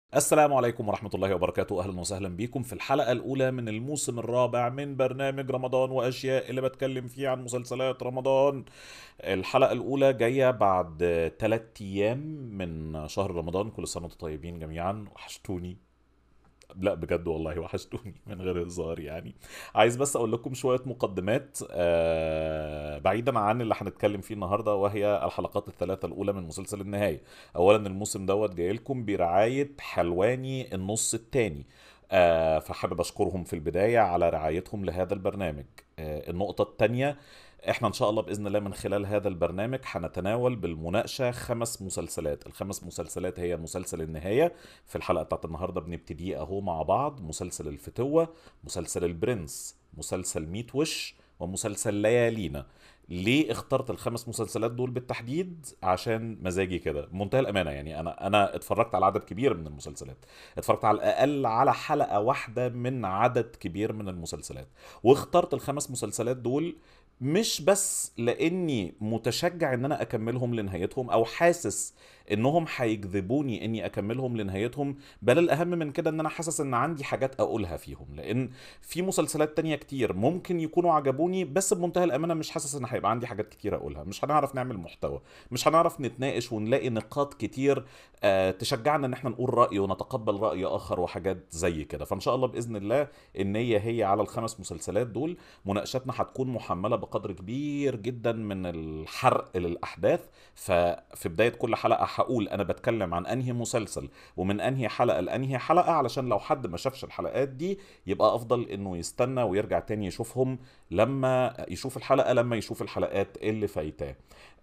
السلام عليكم ورحمة الله وبركاته أهلا وسهلا بكم في الحلقة الأولى من الموسم الرابع من برنامج رمضان وأشياء اللي بتكلم فيه عن مسلسلات رمضان الحلقة الأولى جاية بعد ثلاث أيام من شهر رمضان كل سنة وانتم طيبين جميعا وحشتوني لا بجد والله وحشتوني من غير هزار يعني عايز بس اقول لكم شويه مقدمات آه بعيدا عن اللي هنتكلم فيه النهارده وهي الحلقات الثلاثه الاولى من مسلسل النهايه اولا الموسم دوت جاي لكم برعايه حلواني النص الثاني آه فحابب اشكرهم في البدايه على رعايتهم لهذا البرنامج آه النقطه الثانيه احنا ان شاء الله باذن الله من خلال هذا البرنامج هنتناول بالمناقشه خمس مسلسلات الخمس مسلسلات هي مسلسل النهايه في الحلقه بتاعت النهارده بنبتدي اهو مع بعض مسلسل الفتوه مسلسل البرنس مسلسل ميت وش ومسلسل ليالينا ليه اخترت الخمس مسلسلات دول بالتحديد عشان مزاجي كده بمنتهى الامانه يعني انا انا اتفرجت على عدد كبير من المسلسلات اتفرجت على الاقل على حلقه واحده من عدد كبير من المسلسلات واخترت الخمس مسلسلات دول مش بس لاني متشجع ان انا اكملهم لنهايتهم او حاسس انهم هيجذبوني اني اكملهم لنهايتهم بل الاهم من كده ان انا حاسس ان عندي حاجات اقولها فيهم لان في مسلسلات تانية كتير ممكن يكونوا عجبوني بس بمنتهى الامانه مش حاسس ان هيبقى عندي حاجات كتير اقولها مش هنعرف نعمل محتوى مش هنعرف نتناقش ونلاقي نقاط كتير آه تشجعنا ان احنا نقول راي ونتقبل راي اخر وحاجات زي كده فان شاء الله باذن الله النيه هي على الخمس مسلسلات دول مناقشاتنا هتكون محمله بقدر كبير جدا من الحرق للاحداث ففي بدايه كل حلقه هقول انا بتكلم عن انهي مسلسل ومن انهي حلقه لانهي حلقه علشان لو حد ما شافش الحلقات دي يبقى افضل انه يستنى ويرجع تاني يشوفهم لما يشوف الحلقه لما يشوف الحلقات اللي فايتاه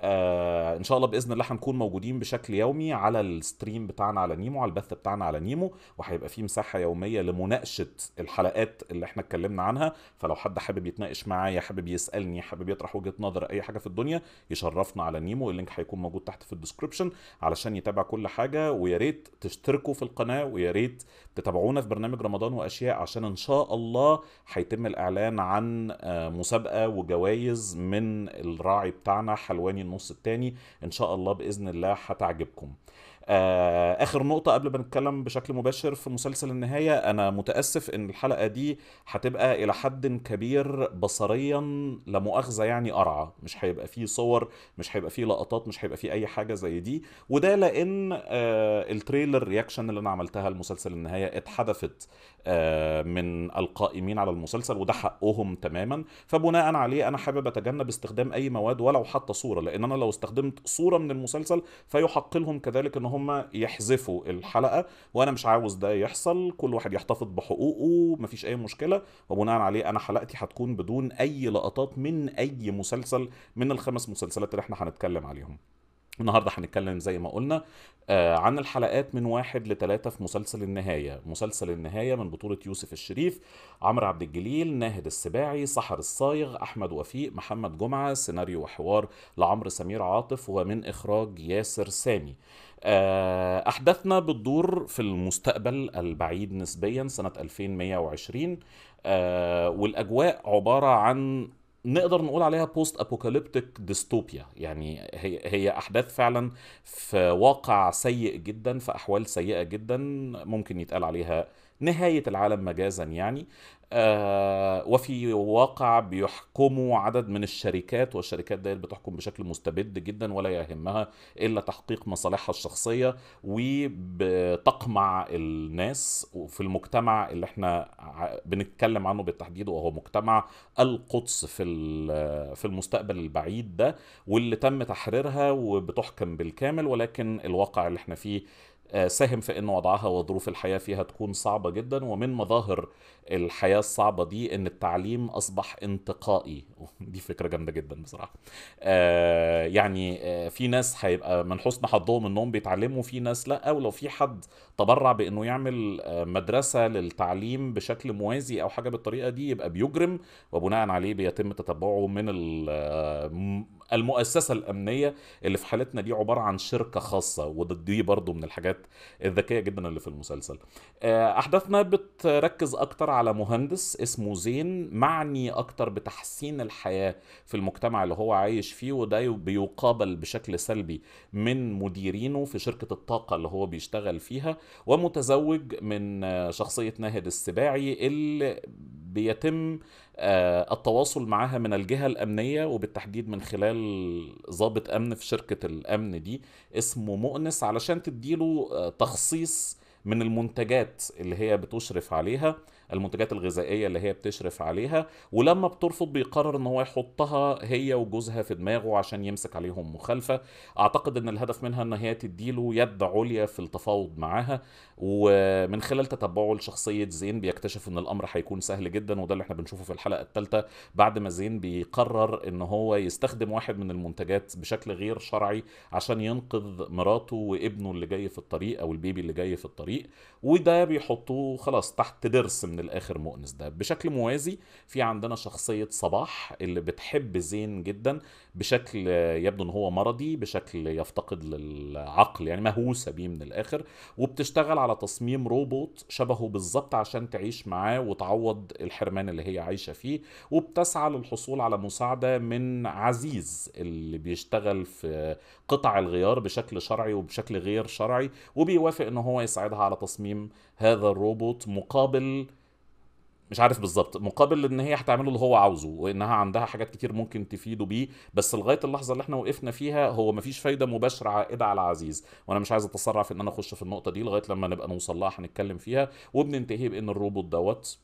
آه ان شاء الله باذن الله هنكون موجودين بشكل يومي على الستريم بتاعنا على نيمو على البث بتاعنا على نيمو وهيبقى في مساحه يوميه لمناقشه الحلقات اللي احنا اتكلمنا عنها فلو حد حابب يتناقش معايا حابب يسالني حابب يطرح وجهه نظر اي حاجه في الدنيا يشرفنا على نيمو اللينك هيكون موجود تحت في الديسكربشن علشان يتابع كل حاجه ويا ريت تشتركوا في القناه ويا ريت تتابعونا في برنامج رمضان واشياء عشان ان شاء الله هيتم الاعلان عن مسابقه وجوائز من الراعي بتاعنا حلواني النص التاني ان شاء الله باذن الله هتعجبكم آه اخر نقطة قبل ما نتكلم بشكل مباشر في مسلسل النهاية انا متأسف ان الحلقة دي هتبقى الى حد كبير بصريا لا مؤاخذة يعني قرعة مش هيبقى فيه صور مش هيبقى فيه لقطات مش هيبقى فيه اي حاجة زي دي وده لان آه التريلر رياكشن اللي انا عملتها لمسلسل النهاية اتحدثت آه من القائمين على المسلسل وده حقهم تماما فبناء عليه انا حابب اتجنب استخدام اي مواد ولو حتى صورة لان انا لو استخدمت صورة من المسلسل فيحق لهم كذلك ان هم يحذفوا الحلقه وانا مش عاوز ده يحصل كل واحد يحتفظ بحقوقه مفيش اي مشكله وبناء عليه انا حلقتي هتكون بدون اي لقطات من اي مسلسل من الخمس مسلسلات اللي احنا هنتكلم عليهم النهارده هنتكلم زي ما قلنا آه عن الحلقات من واحد لثلاثة في مسلسل النهاية مسلسل النهاية من بطولة يوسف الشريف عمرو عبد الجليل ناهد السباعي سحر الصايغ أحمد وفيق محمد جمعة سيناريو وحوار لعمرو سمير عاطف ومن إخراج ياسر سامي آه أحداثنا بتدور في المستقبل البعيد نسبيا سنة 2120 آه والأجواء عبارة عن نقدر نقول عليها بوست ابوكاليبتيك ديستوبيا يعني هي هي احداث فعلا في واقع سيء جدا في احوال سيئه جدا ممكن يتقال عليها نهايه العالم مجازا يعني آه وفي واقع بيحكموا عدد من الشركات والشركات ديت بتحكم بشكل مستبد جدا ولا يهمها الا تحقيق مصالحها الشخصيه وبتقمع الناس في المجتمع اللي احنا بنتكلم عنه بالتحديد وهو مجتمع القدس في في المستقبل البعيد ده واللي تم تحريرها وبتحكم بالكامل ولكن الواقع اللي احنا فيه ساهم في ان وضعها وظروف الحياه فيها تكون صعبه جدا ومن مظاهر الحياه الصعبه دي ان التعليم اصبح انتقائي دي فكره جامده جدا بصراحه آه يعني آه في ناس هيبقى من حسن حظهم انهم بيتعلموا في ناس لا ولو في حد تبرع بانه يعمل آه مدرسه للتعليم بشكل موازي او حاجه بالطريقه دي يبقى بيجرم وبناء عليه بيتم تتبعه من المؤسسة الأمنية اللي في حالتنا دي عبارة عن شركة خاصة ودي برضو من الحاجات الذكية جدا اللي في المسلسل آه، أحداثنا بتركز أكتر على مهندس اسمه زين معني أكتر بتحسين الحياة في المجتمع اللي هو عايش فيه وده بيقابل بشكل سلبي من مديرينه في شركة الطاقة اللي هو بيشتغل فيها ومتزوج من آه، شخصية ناهد السباعي اللي بيتم آه، التواصل معها من الجهة الأمنية وبالتحديد من خلال ضابط أمن في شركة الأمن دي اسمه مؤنس علشان تديله آه، تخصيص من المنتجات اللي هي بتشرف عليها المنتجات الغذائيه اللي هي بتشرف عليها ولما بترفض بيقرر ان هو يحطها هي وجوزها في دماغه عشان يمسك عليهم مخالفه اعتقد ان الهدف منها ان هي تديله يد عليا في التفاوض معاها ومن خلال تتبعه لشخصيه زين بيكتشف ان الامر هيكون سهل جدا وده اللي احنا بنشوفه في الحلقه الثالثه بعد ما زين بيقرر ان هو يستخدم واحد من المنتجات بشكل غير شرعي عشان ينقذ مراته وابنه اللي جاي في الطريق او البيبي اللي جاي في الطريق وده بيحطوه خلاص تحت درس من الاخر مؤنس ده بشكل موازي في عندنا شخصيه صباح اللي بتحب زين جدا بشكل يبدو ان هو مرضي بشكل يفتقد للعقل يعني مهووسه بيه من الاخر وبتشتغل على تصميم روبوت شبهه بالظبط عشان تعيش معاه وتعوض الحرمان اللي هي عايشه فيه وبتسعى للحصول على مساعده من عزيز اللي بيشتغل في قطع الغيار بشكل شرعي وبشكل غير شرعي وبيوافق ان هو يساعدها على تصميم هذا الروبوت مقابل مش عارف بالظبط مقابل ان هي هتعمله اللي هو عاوزه وانها عندها حاجات كتير ممكن تفيده بيه بس لغايه اللحظه اللي احنا وقفنا فيها هو مفيش فايده مباشره عائده على عزيز وانا مش عايز اتسرع في ان انا اخش في النقطه دي لغايه لما نبقى نوصل لها هنتكلم فيها وبننتهي بان الروبوت دوت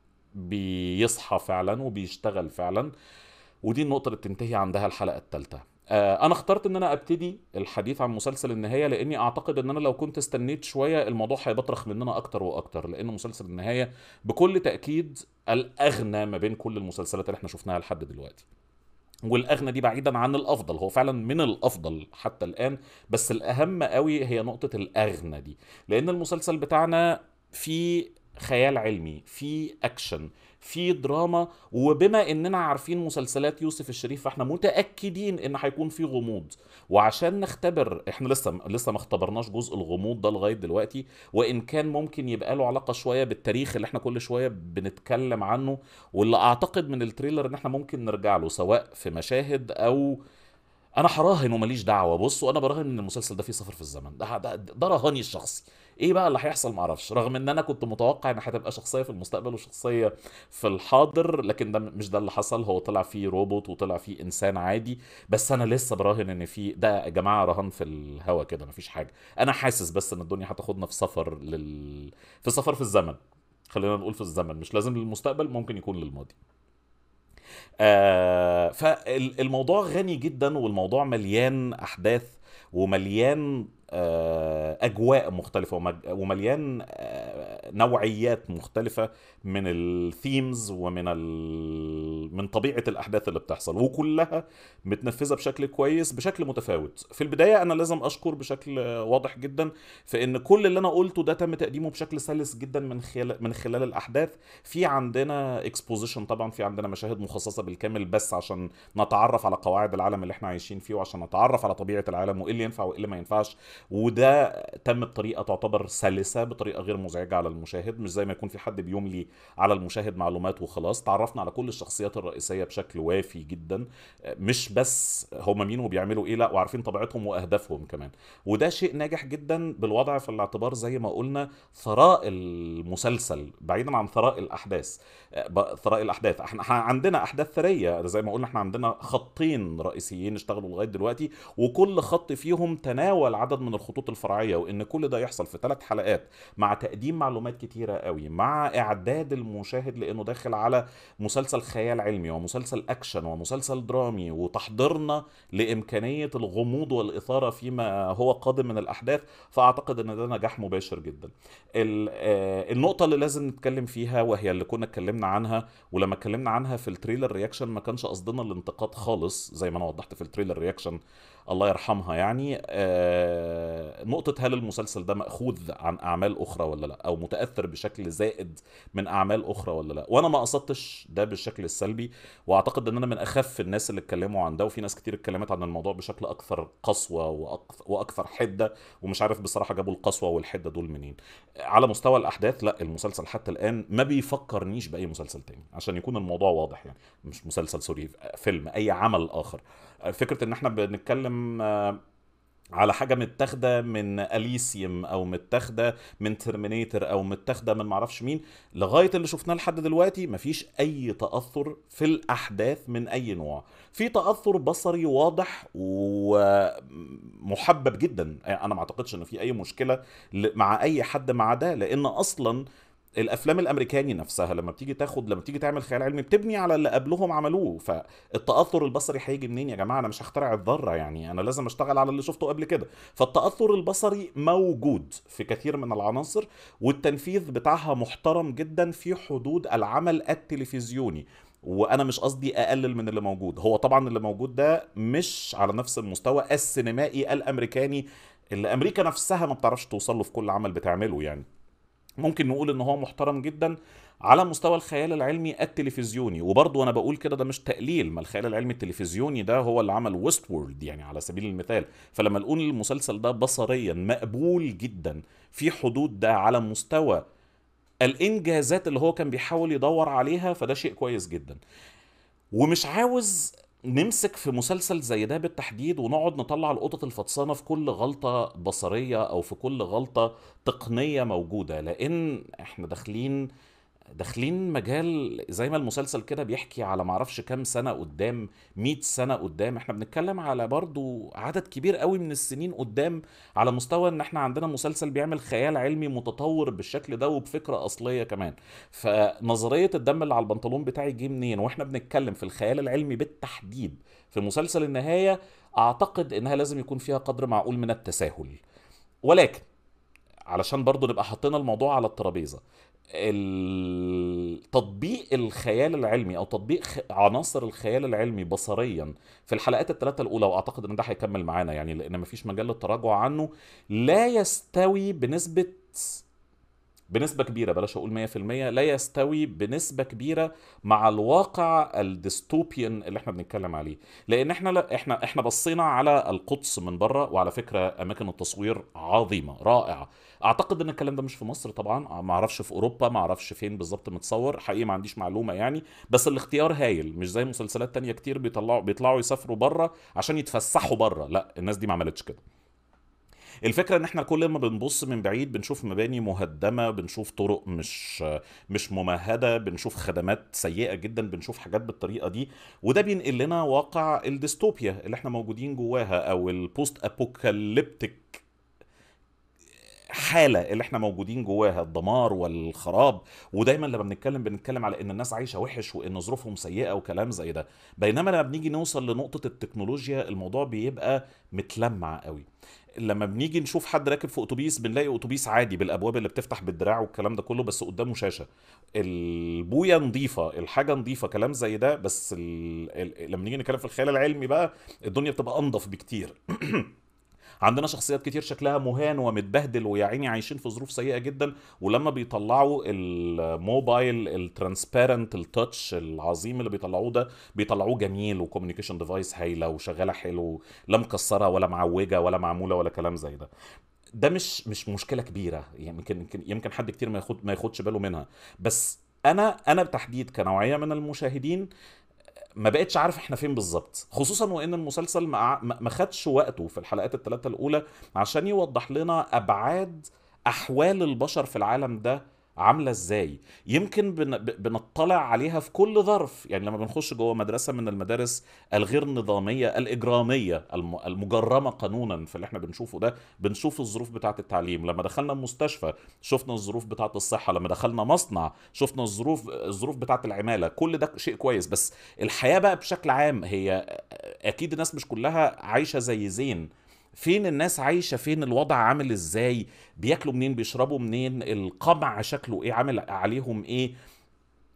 بيصحى فعلا وبيشتغل فعلا ودي النقطه اللي بتنتهي عندها الحلقه الثالثه آه، انا اخترت ان انا ابتدي الحديث عن مسلسل النهايه لاني اعتقد ان انا لو كنت استنيت شويه الموضوع هيبطرخ مننا اكتر واكتر لان مسلسل النهايه بكل تاكيد الاغنى ما بين كل المسلسلات اللي احنا شفناها لحد دلوقتي والاغنى دي بعيدا عن الافضل هو فعلا من الافضل حتى الان بس الاهم قوي هي نقطه الاغنى دي لان المسلسل بتاعنا فيه خيال علمي في اكشن في دراما وبما اننا عارفين مسلسلات يوسف الشريف فاحنا متاكدين ان هيكون في غموض وعشان نختبر احنا لسه لسه ما اختبرناش جزء الغموض ده لغايه دلوقتي وان كان ممكن يبقى له علاقه شويه بالتاريخ اللي احنا كل شويه بنتكلم عنه واللي اعتقد من التريلر ان احنا ممكن نرجع له سواء في مشاهد او انا هراهن وماليش دعوه بصوا انا براهن ان المسلسل ده فيه سفر في الزمن ده ده, ده رهاني الشخصي ايه بقى اللي هيحصل معرفش رغم ان انا كنت متوقع ان هتبقى شخصيه في المستقبل وشخصيه في الحاضر لكن ده مش ده اللي حصل هو طلع فيه روبوت وطلع فيه انسان عادي بس انا لسه براهن ان في ده يا جماعه رهان في الهوا كده مفيش حاجه انا حاسس بس ان الدنيا هتاخدنا في سفر لل في سفر في الزمن خلينا نقول في الزمن مش لازم للمستقبل ممكن يكون للماضي آه فالموضوع غني جدا والموضوع مليان احداث ومليان آه، اجواء مختلفه ومليان آه، نوعيات مختلفه من الثيمز ومن ال... من طبيعه الاحداث اللي بتحصل وكلها متنفذه بشكل كويس بشكل متفاوت في البدايه انا لازم اشكر بشكل واضح جدا في ان كل اللي انا قلته ده تم تقديمه بشكل سلس جدا من خلال من خلال الاحداث في عندنا اكسبوزيشن طبعا في عندنا مشاهد مخصصه بالكامل بس عشان نتعرف على قواعد العالم اللي احنا عايشين فيه وعشان نتعرف على طبيعه العالم وايه اللي ينفع وايه اللي ما ينفعش وده تم بطريقه تعتبر سلسه بطريقه غير مزعجه على المشاهد مش زي ما يكون في حد بيملي على المشاهد معلومات وخلاص تعرفنا على كل الشخصيات الرئيسيه بشكل وافي جدا مش بس هم مين وبيعملوا ايه لا وعارفين طبيعتهم واهدافهم كمان وده شيء ناجح جدا بالوضع في الاعتبار زي ما قلنا ثراء المسلسل بعيدا عن ثراء الاحداث ثراء الاحداث احنا عندنا احداث ثريه زي ما قلنا احنا عندنا خطين رئيسيين اشتغلوا لغايه دلوقتي وكل خط فيهم تناول عدد من الخطوط الفرعيه وان كل ده يحصل في ثلاث حلقات مع تقديم معلومات كتيره قوي مع اعداد المشاهد لانه داخل على مسلسل خيال علمي ومسلسل اكشن ومسلسل درامي وتحضيرنا لامكانيه الغموض والاثاره فيما هو قادم من الاحداث فاعتقد ان ده نجاح مباشر جدا آه، النقطه اللي لازم نتكلم فيها وهي اللي كنا اتكلمنا عنها ولما اتكلمنا عنها في التريلر رياكشن ما كانش قصدنا الانتقاد خالص زي ما انا وضحت في التريلر رياكشن الله يرحمها يعني آه، نقطة هل المسلسل ده مأخوذ عن أعمال أخرى ولا لا أو متأثر بشكل زائد من أعمال أخرى ولا لا وأنا ما قصدتش ده بالشكل السلبي وأعتقد أن أنا من أخف الناس اللي اتكلموا عن ده وفي ناس كتير اتكلمت عن الموضوع بشكل أكثر قسوة وأكثر, وأكثر حدة ومش عارف بصراحة جابوا القسوة والحدة دول منين على مستوى الأحداث لا المسلسل حتى الآن ما بيفكرنيش بأي مسلسل تاني عشان يكون الموضوع واضح يعني مش مسلسل سوري فيلم أي عمل آخر فكرة ان احنا بنتكلم آه، على حاجه متاخده من اليسيوم او متاخده من ترمينيتر او متاخده من معرفش مين لغايه اللي شفناه لحد دلوقتي مفيش اي تاثر في الاحداث من اي نوع في تاثر بصري واضح ومحبب جدا انا ما اعتقدش ان في اي مشكله مع اي حد مع ده لان اصلا الافلام الامريكاني نفسها لما بتيجي تاخد لما بتيجي تعمل خيال علمي بتبني على اللي قبلهم عملوه فالتاثر البصري هيجي منين يا جماعه انا مش هخترع الذره يعني انا لازم اشتغل على اللي شفته قبل كده فالتاثر البصري موجود في كثير من العناصر والتنفيذ بتاعها محترم جدا في حدود العمل التلفزيوني وانا مش قصدي اقلل من اللي موجود هو طبعا اللي موجود ده مش على نفس المستوى السينمائي الامريكاني اللي امريكا نفسها ما بتعرفش توصل له في كل عمل بتعمله يعني ممكن نقول ان هو محترم جدا على مستوى الخيال العلمي التلفزيوني وبرضه وانا بقول كده ده مش تقليل ما الخيال العلمي التلفزيوني ده هو اللي عمل ويست وورلد يعني على سبيل المثال فلما نقول المسلسل ده بصريا مقبول جدا في حدود ده على مستوى الانجازات اللي هو كان بيحاول يدور عليها فده شيء كويس جدا ومش عاوز نمسك في مسلسل زي ده بالتحديد ونقعد نطلع القطط الفطسانه في كل غلطه بصريه او في كل غلطه تقنيه موجوده لان احنا داخلين داخلين مجال زي ما المسلسل كده بيحكي على معرفش كام سنة قدام 100 سنة قدام احنا بنتكلم على برضو عدد كبير قوي من السنين قدام على مستوى ان احنا عندنا مسلسل بيعمل خيال علمي متطور بالشكل ده وبفكرة اصلية كمان فنظرية الدم اللي على البنطلون بتاعي جه منين واحنا بنتكلم في الخيال العلمي بالتحديد في مسلسل النهاية اعتقد انها لازم يكون فيها قدر معقول من التساهل ولكن علشان برضو نبقى حطينا الموضوع على الترابيزه تطبيق الخيال العلمي او تطبيق عناصر الخيال العلمي بصريا في الحلقات الثلاثه الاولى واعتقد ان ده هيكمل معانا يعني لان مفيش مجال للتراجع عنه لا يستوي بنسبه بنسبة كبيرة بلاش أقول 100% لا يستوي بنسبة كبيرة مع الواقع الديستوبيان اللي احنا بنتكلم عليه لأن احنا لا احنا احنا بصينا على القدس من بره وعلى فكرة أماكن التصوير عظيمة رائعة اعتقد ان الكلام ده مش في مصر طبعا ما اعرفش في اوروبا ما اعرفش فين بالظبط متصور حقيقي ما عنديش معلومه يعني بس الاختيار هايل مش زي مسلسلات تانية كتير بيطلعوا بيطلعوا يسافروا بره عشان يتفسحوا بره لا الناس دي ما عملتش كده الفكره ان احنا كل ما بنبص من بعيد بنشوف مباني مهدمه بنشوف طرق مش مش ممهده بنشوف خدمات سيئه جدا بنشوف حاجات بالطريقه دي وده بينقل لنا واقع الديستوبيا اللي احنا موجودين جواها او البوست ابوكاليبتيك حاله اللي احنا موجودين جواها الدمار والخراب ودايما لما بنتكلم بنتكلم على ان الناس عايشه وحش وان ظروفهم سيئه وكلام زي ده بينما لما بنيجي نوصل لنقطه التكنولوجيا الموضوع بيبقى متلمع قوي لما بنيجي نشوف حد راكب في اتوبيس بنلاقي اتوبيس عادي بالابواب اللي بتفتح بالدراع والكلام ده كله بس قدامه شاشه البويه نظيفه الحاجه نظيفه كلام زي ده بس ال... ال... لما نيجي نتكلم في الخيال العلمي بقى الدنيا بتبقى انضف بكتير عندنا شخصيات كتير شكلها مهان ومتبهدل ويا عيني عايشين في ظروف سيئه جدا ولما بيطلعوا الموبايل الترانسبيرنت التاتش العظيم اللي بيطلعوه ده بيطلعوه جميل وكوميونيكيشن ديفايس هايله وشغاله حلو لا مكسره ولا معوجه ولا معموله ولا كلام زي ده ده مش مش مشكله كبيره يعني يمكن يمكن يمكن حد كتير ما ياخد ما ياخدش باله منها بس انا انا بالتحديد كنوعيه من المشاهدين ما بقتش عارف احنا فين بالظبط خصوصا وان المسلسل ما خدش وقته في الحلقات الثلاثه الاولى عشان يوضح لنا ابعاد احوال البشر في العالم ده عامله ازاي يمكن بن... بنطلع عليها في كل ظرف يعني لما بنخش جوه مدرسه من المدارس الغير نظاميه الاجراميه المجرمه قانونا في اللي احنا بنشوفه ده بنشوف الظروف بتاعه التعليم لما دخلنا مستشفى شفنا الظروف بتاعه الصحه لما دخلنا مصنع شفنا الظروف الظروف بتاعه العماله كل ده شيء كويس بس الحياه بقى بشكل عام هي اكيد الناس مش كلها عايشه زي زين فين الناس عايشه فين الوضع عامل ازاي بياكلوا منين بيشربوا منين القمع شكله ايه عامل عليهم ايه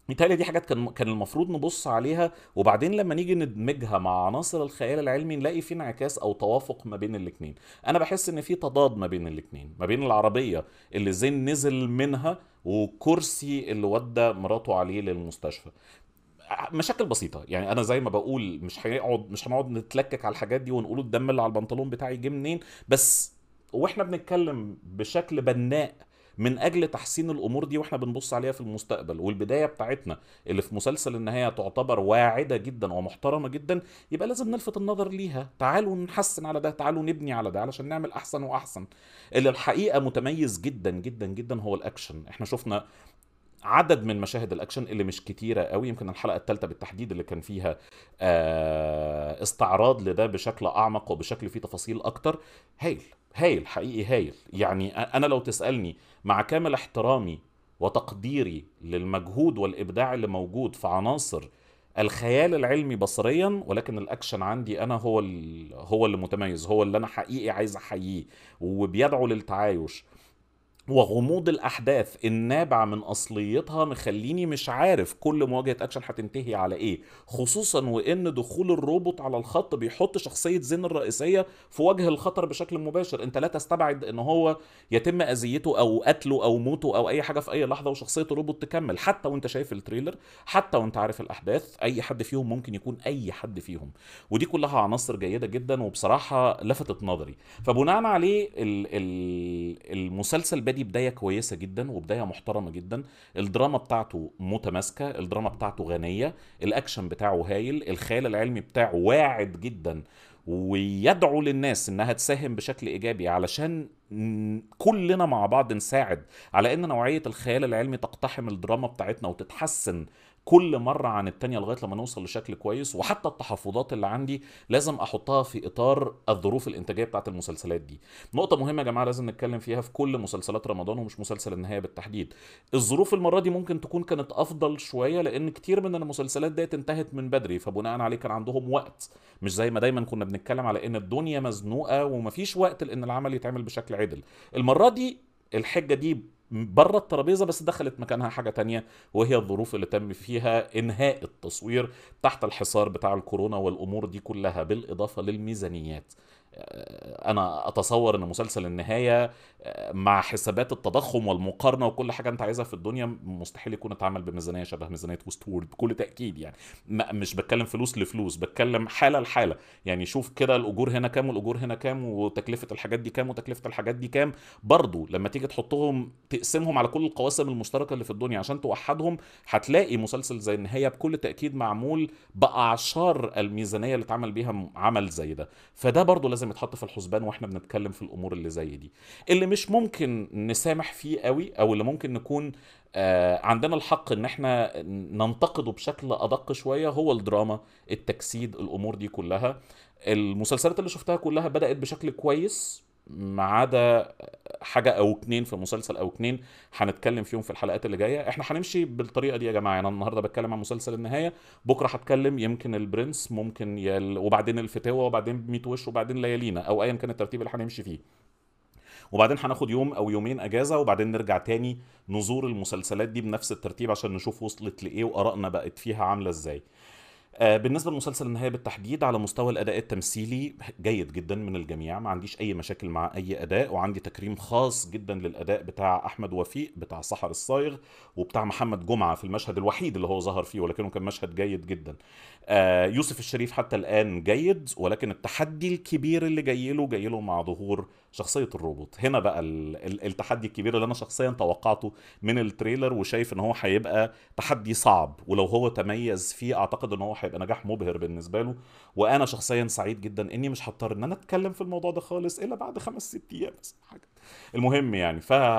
متهيألي دي حاجات كان كان المفروض نبص عليها وبعدين لما نيجي ندمجها مع عناصر الخيال العلمي نلاقي في انعكاس او توافق ما بين الاتنين انا بحس ان في تضاد ما بين الاتنين ما بين العربية اللي زين نزل منها وكرسي اللي ودى مراته عليه للمستشفى مشاكل بسيطه يعني انا زي ما بقول مش هنقعد مش هنقعد نتلكك على الحاجات دي ونقول الدم اللي على البنطلون بتاعي جه منين بس واحنا بنتكلم بشكل بناء من اجل تحسين الامور دي واحنا بنبص عليها في المستقبل والبدايه بتاعتنا اللي في مسلسل النهايه تعتبر واعده جدا ومحترمه جدا يبقى لازم نلفت النظر ليها تعالوا نحسن على ده تعالوا نبني على ده علشان نعمل احسن واحسن اللي الحقيقه متميز جدا جدا جدا هو الاكشن احنا شفنا عدد من مشاهد الاكشن اللي مش كتيره قوي يمكن الحلقه الثالثه بالتحديد اللي كان فيها آه، استعراض لده بشكل اعمق وبشكل فيه تفاصيل اكتر هايل هايل حقيقي هايل يعني انا لو تسالني مع كامل احترامي وتقديري للمجهود والابداع اللي موجود في عناصر الخيال العلمي بصريا ولكن الاكشن عندي انا هو هو اللي متميز هو اللي انا حقيقي عايز احييه وبيدعو للتعايش وغموض الاحداث النابعه من اصليتها مخليني مش عارف كل مواجهه اكشن هتنتهي على ايه خصوصا وان دخول الروبوت على الخط بيحط شخصيه زين الرئيسيه في وجه الخطر بشكل مباشر انت لا تستبعد ان هو يتم اذيته او قتله او موته او اي حاجه في اي لحظه وشخصيه الروبوت تكمل حتى وانت شايف التريلر حتى وانت عارف الاحداث اي حد فيهم ممكن يكون اي حد فيهم ودي كلها عناصر جيده جدا وبصراحه لفتت نظري فبناء عليه المسلسل بادي بدايه كويسه جدا وبدايه محترمه جدا الدراما بتاعته متماسكه الدراما بتاعته غنيه الاكشن بتاعه هايل الخيال العلمي بتاعه واعد جدا ويدعو للناس انها تساهم بشكل ايجابي علشان كلنا مع بعض نساعد على ان نوعيه الخيال العلمي تقتحم الدراما بتاعتنا وتتحسن كل مره عن التانية لغايه لما نوصل لشكل كويس وحتى التحفظات اللي عندي لازم احطها في اطار الظروف الانتاجيه بتاعت المسلسلات دي نقطه مهمه يا جماعه لازم نتكلم فيها في كل مسلسلات رمضان ومش مسلسل النهايه بالتحديد الظروف المره دي ممكن تكون كانت افضل شويه لان كتير من المسلسلات ديت انتهت من بدري فبناء عليه كان عندهم وقت مش زي ما دايما كنا بنتكلم على ان الدنيا مزنوقه ومفيش وقت لان العمل يتعمل بشكل عدل المره دي الحجه دي بره الترابيزه بس دخلت مكانها حاجه تانية وهي الظروف اللي تم فيها انهاء التصوير تحت الحصار بتاع الكورونا والامور دي كلها بالاضافه للميزانيات آه، انا اتصور ان مسلسل النهايه آه، مع حسابات التضخم والمقارنه وكل حاجه انت عايزها في الدنيا مستحيل يكون اتعمل بميزانيه شبه ميزانيه وست وورد بكل تاكيد يعني مش بتكلم فلوس لفلوس بتكلم حاله لحاله يعني شوف كده الاجور هنا كام والاجور هنا كام وتكلفه الحاجات دي كام وتكلفه الحاجات دي كام برضو لما تيجي تحطهم تقسمهم على كل القواسم المشتركه اللي في الدنيا عشان توحدهم هتلاقي مسلسل زي النهايه بكل تاكيد معمول باعشار الميزانيه اللي اتعمل بيها عمل زي ده فده برضو لازم لازم يتحط في الحسبان واحنا بنتكلم في الامور اللي زي دي اللي مش ممكن نسامح فيه قوي او اللي ممكن نكون آه عندنا الحق ان احنا ننتقده بشكل ادق شويه هو الدراما التجسيد الامور دي كلها المسلسلات اللي شفتها كلها بدات بشكل كويس ما عدا حاجه او اتنين في مسلسل او اتنين هنتكلم فيهم في الحلقات اللي جايه احنا هنمشي بالطريقه دي يا جماعه يعني انا النهارده بتكلم عن مسلسل النهايه بكره هتكلم يمكن البرنس ممكن يل... وبعدين الفتاوى وبعدين 100 وش وبعدين ليالينا او ايا كان الترتيب اللي هنمشي فيه وبعدين هناخد يوم او يومين اجازه وبعدين نرجع تاني نزور المسلسلات دي بنفس الترتيب عشان نشوف وصلت لايه وارائنا بقت فيها عامله ازاي آه، بالنسبه لمسلسل النهايه بالتحديد على مستوى الاداء التمثيلي جيد جدا من الجميع ما عنديش اي مشاكل مع اي اداء وعندي تكريم خاص جدا للاداء بتاع احمد وفيق بتاع سحر الصايغ وبتاع محمد جمعه في المشهد الوحيد اللي هو ظهر فيه ولكنه كان مشهد جيد جدا آه، يوسف الشريف حتى الان جيد ولكن التحدي الكبير اللي جاي له جاي له مع ظهور شخصيه الروبوت هنا بقى التحدي الكبير اللي انا شخصيا توقعته من التريلر وشايف ان هو هيبقى تحدي صعب ولو هو تميز فيه اعتقد ان هو هيبقى نجاح مبهر بالنسبه له وانا شخصيا سعيد جدا اني مش هضطر ان انا اتكلم في الموضوع ده خالص الا بعد خمس ست ايام بس حاجه المهم يعني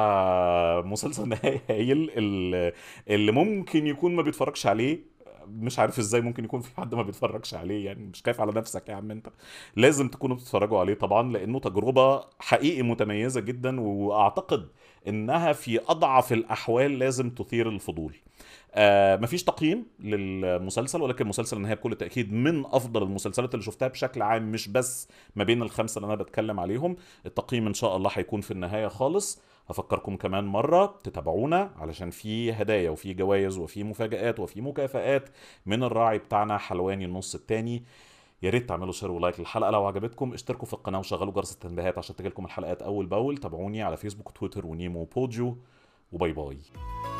فمسلسل نهائي هايل اللي ممكن يكون ما بيتفرجش عليه مش عارف ازاي ممكن يكون في حد ما بيتفرجش عليه يعني مش خايف على نفسك يا عم انت لازم تكونوا بتتفرجوا عليه طبعا لانه تجربه حقيقي متميزه جدا واعتقد انها في اضعف الاحوال لازم تثير الفضول آه مفيش تقييم للمسلسل ولكن المسلسل النهايه بكل تاكيد من افضل المسلسلات اللي شفتها بشكل عام مش بس ما بين الخمسه اللي انا بتكلم عليهم التقييم ان شاء الله هيكون في النهايه خالص هفكركم كمان مرة تتابعونا علشان في هدايا وفي جوائز وفي مفاجآت وفي مكافآت من الراعي بتاعنا حلواني النص التاني يا ريت تعملوا شير ولايك للحلقه لو عجبتكم اشتركوا في القناه وشغلوا جرس التنبيهات عشان تجيلكم الحلقات اول باول تابعوني على فيسبوك وتويتر ونيمو وبوديو وباي باي